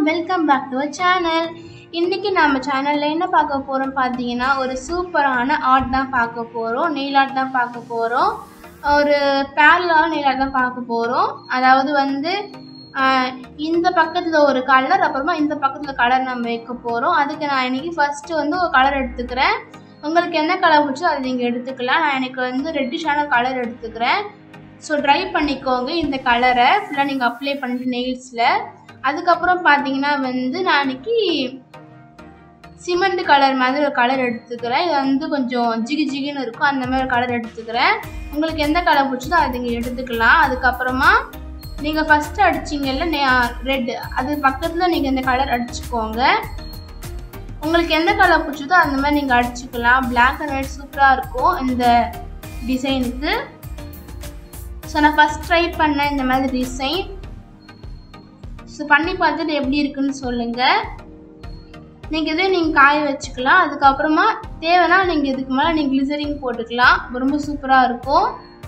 welcome back to channel இன்னைக்கு நம்ம சேனல்ல என்ன பார்க்க போறோம் பார்த்தீங்கன்னா ஒரு சூப்பரான ஆர்ட் தான் பார்க்க போறோம் நெயில் ஆர்ட் தான் பார்க்க போறோம் ஒரு பேரலான நெயில் ஆர்ட் தான் பார்க்க போறோம் அதாவது வந்து ஆஹ், இந்த பக்கத்துல ஒரு கலர் அப்புறமா இந்த பக்கத்துல கலர் நம்ம வைக்க போறோம் அதுக்கு நான் இன்னைக்கு ஃபர்ஸ்ட் வந்து ஒரு கலர் எடுத்துக்கிறேன் உங்களுக்கு என்ன கலர் பிடிச்சோ அதை நீங்கள் எடுத்துக்கலாம் நான் எனக்கு வந்து ரெட்டிஷான கலர் எடுத்துக்கிறேன் ஸோ ட்ரை பண்ணிக்கோங்க இந்த கலரை ஃபுல்லாக நீங்கள் அப்ளை பண்ணிட்டு நெயில்ஸில் அதுக்கப்புறம் பார்த்தீங்கன்னா வந்து நான் இன்னைக்கு சிமெண்ட் கலர் மாதிரி ஒரு கலர் எடுத்துக்கிறேன் இது வந்து கொஞ்சம் ஜிகி ஜிகின்னு இருக்கும் அந்த மாதிரி ஒரு கலர் எடுத்துக்கிறேன் உங்களுக்கு எந்த கலர் பிடிச்சதோ அதை நீங்கள் எடுத்துக்கலாம் அதுக்கப்புறமா நீங்கள் ஃபஸ்ட்டு அடிச்சிங்கல்ல ரெட் அது பக்கத்தில் நீங்கள் இந்த கலர் அடிச்சுக்கோங்க உங்களுக்கு எந்த கலர் பிடிச்சதோ அந்த மாதிரி நீங்கள் அடிச்சுக்கலாம் Black அண்ட் ஒயிட் சூப்பராக இருக்கும் இந்த டிசைனுக்கு ஸோ நான் ஃபஸ்ட் ட்ரை பண்ணேன் இந்த மாதிரி டிசைன் ஸோ பண்ணி பார்த்துட்டு எப்படி இருக்குன்னு சொல்லுங்கள் நீங்கள் இதே நீங்கள் காய வச்சுக்கலாம் அதுக்கப்புறமா தேவைன்னா நீங்கள் இதுக்கு மேலே நீங்கள் கிளிசரிங் போட்டுக்கலாம் ரொம்ப சூப்பராக இருக்கும்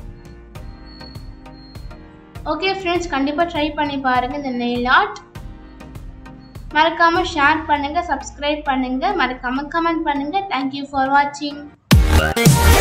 ஓகே ஃப்ரெண்ட்ஸ் கண்டிப்பாக ட்ரை பண்ணி பாருங்கள் இந்த நெயில் ஆர்ட் மறக்காமல் ஷேர் பண்ணுங்கள் சப்ஸ்கிரைப் பண்ணுங்கள் மறக்காமல் கமெண்ட் பண்ணுங்கள் தேங்க்யூ ஃபார் வாட்சிங்